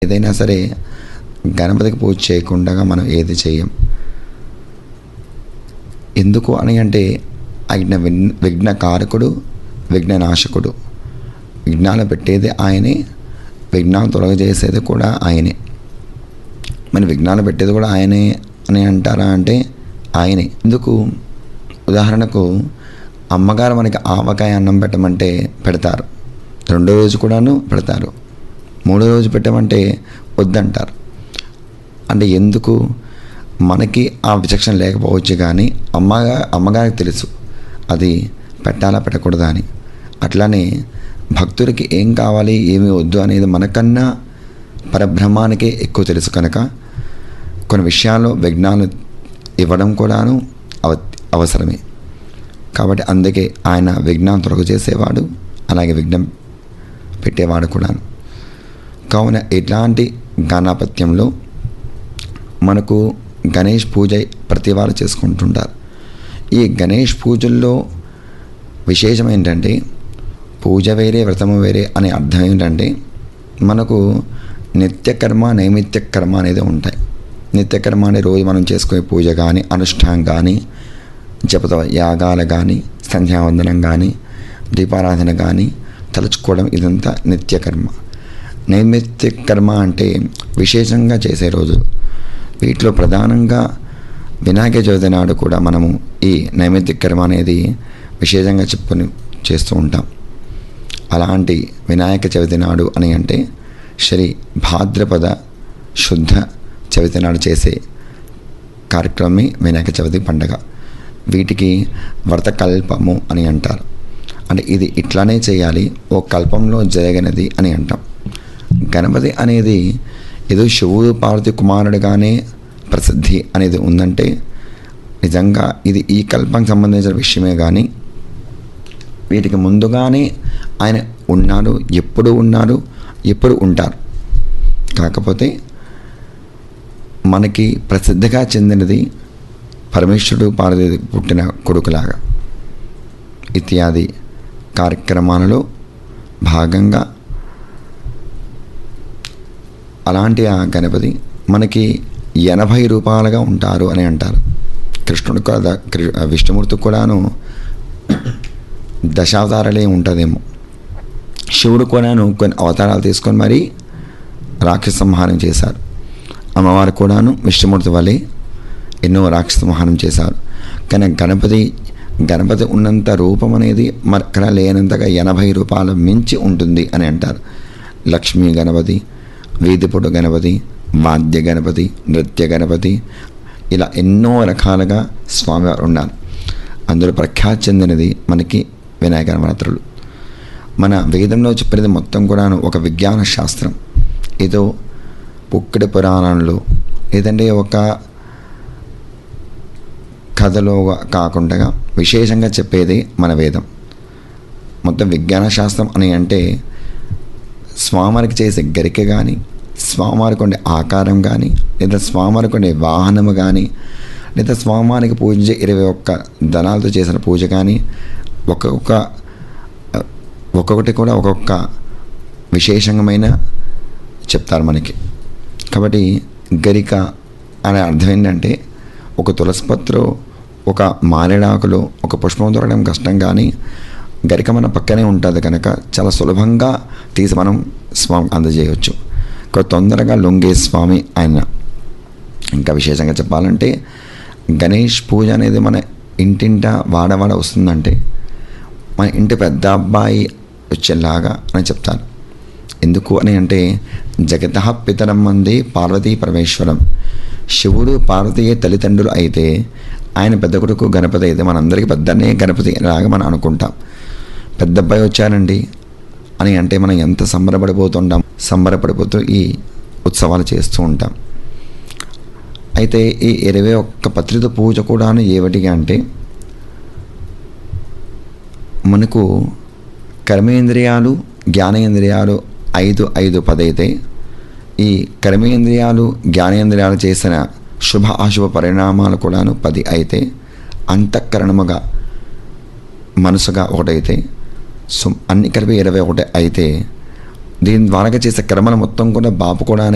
ఏదైనా సరే గణపతికి పూజ చేయకుండా మనం ఏది చేయం ఎందుకు అని అంటే ఆయన విఘ్న విఘ్నకారకుడు విఘ్ననాశకుడు విఘ్నాలు పెట్టేది ఆయనే విఘ్నాలు తొలగజేసేది కూడా ఆయనే మరి విఘ్నాలు పెట్టేది కూడా ఆయనే అని అంటారా అంటే ఆయనే ఎందుకు ఉదాహరణకు అమ్మగారు మనకి ఆవకాయ అన్నం పెట్టమంటే పెడతారు రెండో రోజు కూడాను పెడతారు మూడో రోజు పెట్టమంటే వద్దంటారు అంటే ఎందుకు మనకి ఆ విచక్షణ లేకపోవచ్చు కానీ అమ్మగా అమ్మగారికి తెలుసు అది పెట్టాలా పెట్టకూడదా అని అట్లానే భక్తుడికి ఏం కావాలి ఏమి వద్దు అనేది మనకన్నా పరబ్రహ్మానికే ఎక్కువ తెలుసు కనుక కొన్ని విషయాల్లో విఘ్నాలు ఇవ్వడం కూడాను అవ అవసరమే కాబట్టి అందుకే ఆయన విఘ్నం తొలగ చేసేవాడు అలాగే విఘ్నం పెట్టేవాడు కూడాను కావున ఇట్లాంటి గానాపత్యంలో మనకు గణేష్ పూజ ప్రతి వారు చేసుకుంటుంటారు ఈ గణేష్ పూజల్లో విశేషం ఏంటంటే పూజ వేరే వ్రతము వేరే అనే అర్థం ఏంటంటే మనకు నిత్యకర్మ నైమిత్య కర్మ అనేది ఉంటాయి నిత్యకర్మ అనే రోజు మనం చేసుకునే పూజ కానీ అనుష్ఠానం కానీ జపత యాగాలు కానీ సంధ్యావందనం కానీ దీపారాధన కానీ తలుచుకోవడం ఇదంతా నిత్యకర్మ నైమిత్య కర్మ అంటే విశేషంగా చేసే రోజు వీటిలో ప్రధానంగా వినాయక చవితి నాడు కూడా మనము ఈ నైమిత్య కర్మ అనేది విశేషంగా చెప్పుకొని చేస్తూ ఉంటాం అలాంటి వినాయక చవితి నాడు అని అంటే శ్రీ భాద్రపద శుద్ధ చవితి నాడు చేసే కార్యక్రమమే వినాయక చవితి పండగ వీటికి వ్రతకల్పము అని అంటారు అంటే ఇది ఇట్లానే చేయాలి ఓ కల్పంలో జరిగినది అని అంటాం గణపతి అనేది ఏదో శివుడు పార్వతి కుమారుడిగానే ప్రసిద్ధి అనేది ఉందంటే నిజంగా ఇది ఈ కల్పంకి సంబంధించిన విషయమే కానీ వీటికి ముందుగానే ఆయన ఉన్నారు ఎప్పుడు ఉన్నారు ఎప్పుడు ఉంటారు కాకపోతే మనకి ప్రసిద్ధిగా చెందినది పరమేశ్వరుడు పార్వతి పుట్టిన కొడుకులాగా ఇత్యాది కార్యక్రమాలలో భాగంగా అలాంటి ఆ గణపతి మనకి ఎనభై రూపాయలుగా ఉంటారు అని అంటారు కృష్ణుడు కూడా కృ- విష్ణుమూర్తి కూడాను దశావతారాలే ఉంటుందేమో శివుడు కూడాను కొన్ని అవతారాలు తీసుకొని మరీ రాక్షస సంహారం చేశారు అమ్మవారు కూడాను విష్ణుమూర్తి వలె ఎన్నో రాక్షస సంహారం చేశారు కానీ గణపతి గణపతి ఉన్నంత రూపం అనేది మరక్కడ లేనంతగా ఎనభై రూపాయలు మించి ఉంటుంది అని అంటారు లక్ష్మీ గణపతి వీధిపొడు గణపతి వాద్య గణపతి నృత్య గణపతి ఇలా ఎన్నో రకాలుగా స్వామివారు ఉన్నారు అందులో ప్రఖ్యాతి చెందినది మనకి వినాయక నవరాత్రులు మన వేదంలో చెప్పినది మొత్తం కూడాను ఒక విజ్ఞాన శాస్త్రం ఏదో పుక్కడి పురాణంలో లేదంటే ఒక కథలో కాకుండా విశేషంగా చెప్పేది మన వేదం మొత్తం విజ్ఞాన శాస్త్రం అని అంటే స్వామివారికి చేసే గరిక కానీ స్వామివారికి ఉండే ఆకారం కానీ లేదా స్వామివారికి ఉండే వాహనము కానీ లేదా స్వామివారికి పూజించే ఇరవై ఒక్క ధనాలతో చేసిన పూజ కానీ ఒక్కొక్క ఒక్కొక్కటి కూడా ఒక్కొక్క విశేషమైన చెప్తారు మనకి కాబట్టి గరిక అనే అర్థం ఏంటంటే ఒక తులసిపత్రు ఒక మారేడాకులు ఒక పుష్పం దొరకడం కష్టం కానీ గరిక మన పక్కనే ఉంటుంది కనుక చాలా సులభంగా తీసి మనం స్వామి అందజేయవచ్చు ఒక తొందరగా లొంగే స్వామి ఆయన ఇంకా విశేషంగా చెప్పాలంటే గణేష్ పూజ అనేది మన ఇంటింట వాడవాడ వస్తుందంటే మన ఇంటి పెద్ద అబ్బాయి వచ్చేలాగా అని చెప్తారు ఎందుకు అని అంటే జగత పితరం మంది పార్వతీ పరమేశ్వరం శివుడు పార్వతీయ తల్లిదండ్రులు అయితే ఆయన పెద్ద కొడుకు గణపతి అయితే మనందరికీ పెద్దనే గణపతి లాగా మనం అనుకుంటాం పెద్ద అబ్బాయి వచ్చారండి అని అంటే మనం ఎంత సంబరపడిపోతుంటాం సంబరపడిపోతూ ఈ ఉత్సవాలు చేస్తూ ఉంటాం అయితే ఈ ఇరవై ఒక్క పత్రిక పూజ కూడాను ఏమిటిగా అంటే మనకు కర్మేంద్రియాలు జ్ఞానేంద్రియాలు ఐదు ఐదు పదైతే ఈ కర్మేంద్రియాలు జ్ఞానేంద్రియాలు చేసిన శుభ అశుభ పరిణామాలు కూడాను పది అయితే అంతఃకరణముగా మనసుగా ఒకటైతే సో అన్ని కలిపి ఇరవై ఒకటి అయితే దీని ద్వారా చేసే కర్మలు మొత్తం కూడా బాపు కూడా